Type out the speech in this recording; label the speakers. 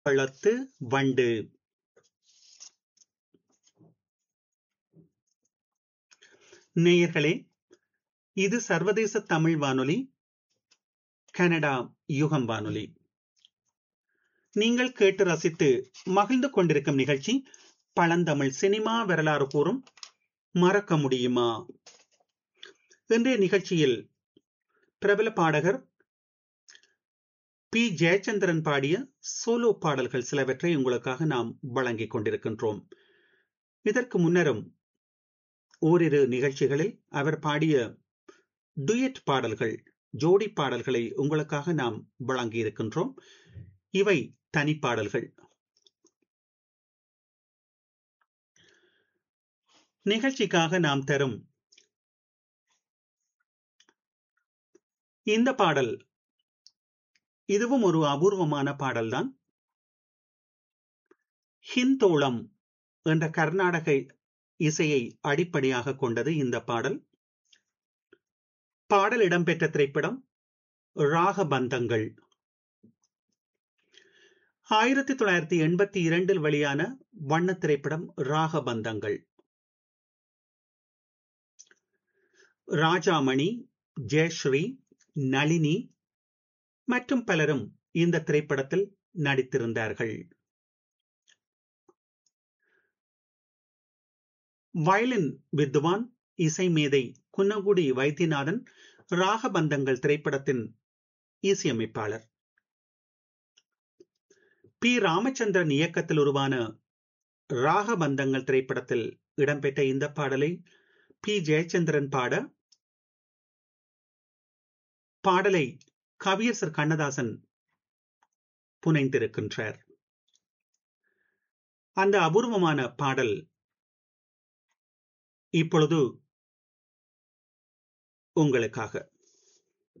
Speaker 1: பழத்து வண்டு நேயர்களே இது சர்வதேச தமிழ் வானொலி கனடா யுகம் வானொலி நீங்கள் கேட்டு ரசித்து மகிழ்ந்து கொண்டிருக்கும் நிகழ்ச்சி பழந்தமிழ் சினிமா வரலாறு கூறும் மறக்க முடியுமா இன்றைய நிகழ்ச்சியில் பிரபல பாடகர் பி ஜெயச்சந்திரன் பாடிய சோலோ பாடல்கள் சிலவற்றை உங்களுக்காக நாம் வழங்கிக் கொண்டிருக்கின்றோம் இதற்கு முன்னரும் ஓரிரு நிகழ்ச்சிகளில் அவர் பாடிய டுயட் பாடல்கள் ஜோடி பாடல்களை உங்களுக்காக நாம் வழங்கி இருக்கின்றோம் இவை தனிப்பாடல்கள் நிகழ்ச்சிக்காக நாம் தரும் இந்த பாடல் இதுவும் ஒரு அபூர்வமான பாடல்தான் ஹிந்தோளம் என்ற கர்நாடக இசையை அடிப்படையாக கொண்டது இந்த பாடல் பாடல் இடம்பெற்ற திரைப்படம் ராகபந்தங்கள் ஆயிரத்தி தொள்ளாயிரத்தி எண்பத்தி இரண்டில் வெளியான வண்ண திரைப்படம் ராகபந்தங்கள் ராஜாமணி ஜெயஸ்ரீ நளினி மற்றும் பலரும் இந்த திரைப்படத்தில் நடித்திருந்தார்கள் வயலின் வித்வான் இசை மேதை குன்னகுடி வைத்தியநாதன் ராகபந்தங்கள் திரைப்படத்தின் இசையமைப்பாளர் பி ராமச்சந்திரன் இயக்கத்தில் உருவான ராகபந்தங்கள் திரைப்படத்தில் இடம்பெற்ற இந்த பாடலை பி ஜெயச்சந்திரன் பாட பாடலை கவியரசர் கண்ணதாசன் புனைந்திருக்கின்றார் அந்த அபூர்வமான பாடல் இப்பொழுது உங்களுக்காக